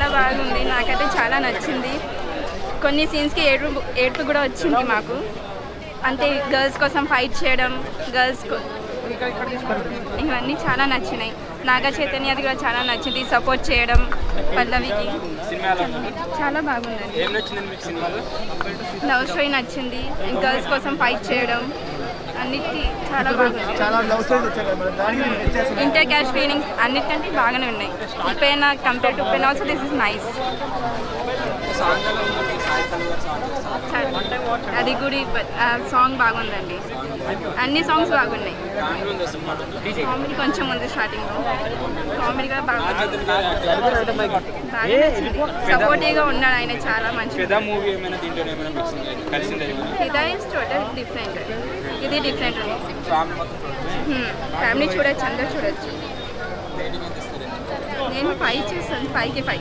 బాగుంది నాకైతే చాలా నచ్చింది కొన్ని సీన్స్కి ఏడుపు ఏడుపు కూడా వచ్చింది మాకు అంటే గర్ల్స్ కోసం ఫైట్ చేయడం గర్ల్స్ ఇవన్నీ చాలా నచ్చినాయి నాగ చైతన్యది కూడా చాలా నచ్చింది సపోర్ట్ చేయడం పల్లవికి చాలా బాగుందండి ఏం నచ్చింది మీకు సినిమాలో లవ్ స్టోరీ నచ్చింది గర్ల్స్ కోసం ఫైట్ చేయడం అన్నిటి చాలా బాగుంది చాలా లవ్ స్టోరీస్ వచ్చాయి కదా మరి దానికి నేను వ్యత్యాసం ఇంటర్ క్యాష్ ఫీలింగ్స్ అన్నిటికంటే బాగానే ఉన్నాయి ఉపెన్ కంపేర్ టు ఉపెన్ also this is nice song ఎలా ఉందండి సాయి కల్వర్ సాంగ్ అది గుడి సాంగ్ బాగుందండి అన్ని సాంగ్స్ బాగున్నాయి కామెడీ ఉంది సినిమాలో కామెడీ కొంచెం ఉంది స్టార్టింగ్లో కామెడీ కూడా బాగా అతని గారి బాగా నచ్చింది సపోర్టివ్గా ఉన్నాడు ఆయన చాలా మంచిగా ఫిదా మూవీ ఏమైనా దీంట్లో ఏమైనా మిక్సింగ్ కలిసింది ఏమైనా ఫిదా ఇస్ టోటల్ డిఫరెంట్ ఇది డిఫరెంట్ ఉంది ఫ్యామిలీ మొత్తం ఫ్యామిలీ చూడొచ్చు అందరు చూడొచ్చు రేటింగ్ ఎంత ఇస్తారు నేను ఫైవ్ చూస్తాను ఫైవ్కి ఫైవ్